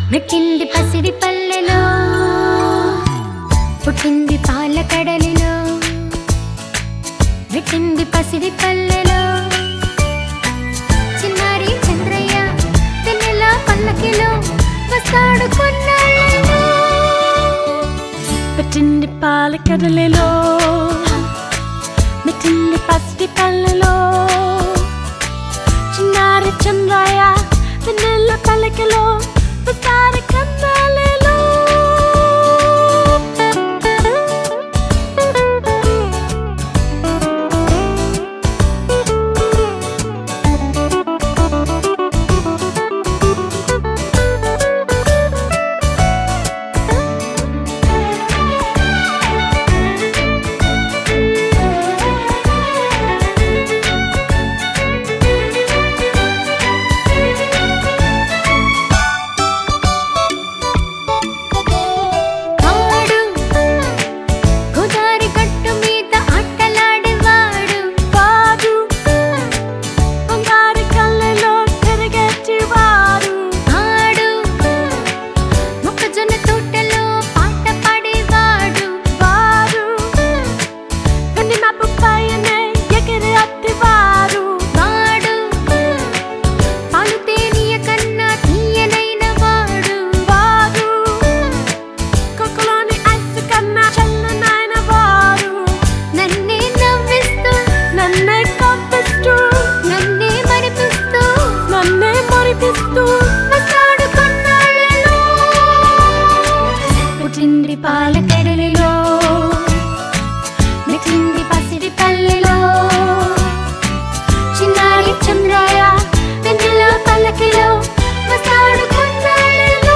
మెట్టింది పసిడి పల్లెలో పుట్టింది పాల కడలిలో మెట్టింది పసిడి పల్లెలో చిన్నారి చంద్రయ్య తెన్నెల పల్లకిలో వస్తాడు కొన్నాళ్ళలో పెట్టింది పాల కదలిలో మెట్టింది పసిడి పల్లెలో చిన్నారి చంద్రయ్య వెన్నెల పలకలో వస్తారి కన్నాలలో వాడు గోదారి గట్టు మీద ఆటలాడేవాడు వాడు బంగారు కళ్ళలో తిరిగేటివాడు ఆడు మొక్కజొన్న తోటలో పాట పాడేవాడు వాడు వెన్ని మబ్బు పైనే ఎగిరి అత్తివాడు వాడు పాలు తేనీయ కన్నా తీయనైన వాడు వాడు కొక్కలోని ఐస్ కన్నా చల్లనైన వాడు నన్నే నవ్విస్తూ నన్నే కప్పిస్తూ నన్నే మరిపిస్తూ నన్నే మురిపిస్తూ వస్తాడు కొన్నాళ్ళలో పుట్టింది పాల కడలిలో మిగిలింది పసిడి పల్లెలో చిన్నారి చంద్రాయ వెన్నెల పల్లకిలో వస్తాడు కొన్నాళ్ళలో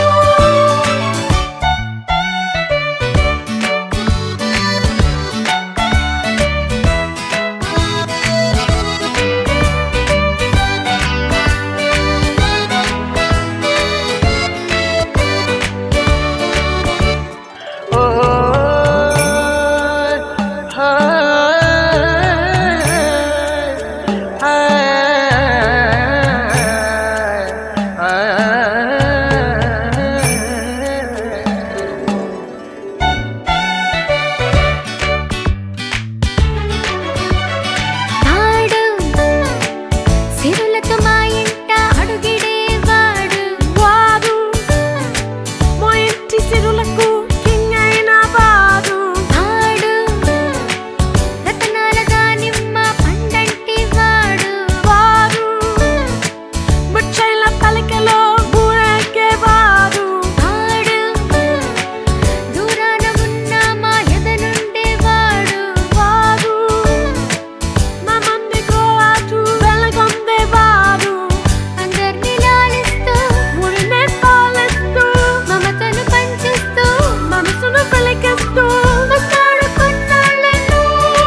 తాడు సిరులతో మా ఇంట అడుగిడేవాడు వాడు మా ఇంటి సిరులకు కింగ్ అయిన వాడు తాడు రతనాల దానిమ్మ పండంటి వాడు వాడు ముచ్చైల పలకలో ఊరేగేవాడు తాడు దూరాన ఉన్న మా ఎద నుండేవాడు వాడు మా మంది గోవాటు వెలగొందేవాడు అందరిని లాలిస్తూ ముడినే పాలిస్తూ మమతను పంచిస్తూ మనసును వెలిగిస్తూ వస్తాడు కొన్నాళ్ళలో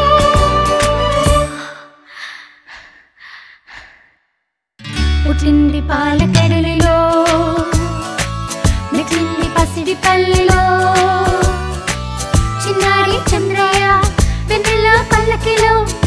పుట్టింది పాల కడలిలో మిగిలింది పసిడి పల్లెలో చిన్నారి చంద్రయ్య వెన్నెల పల్లకిలో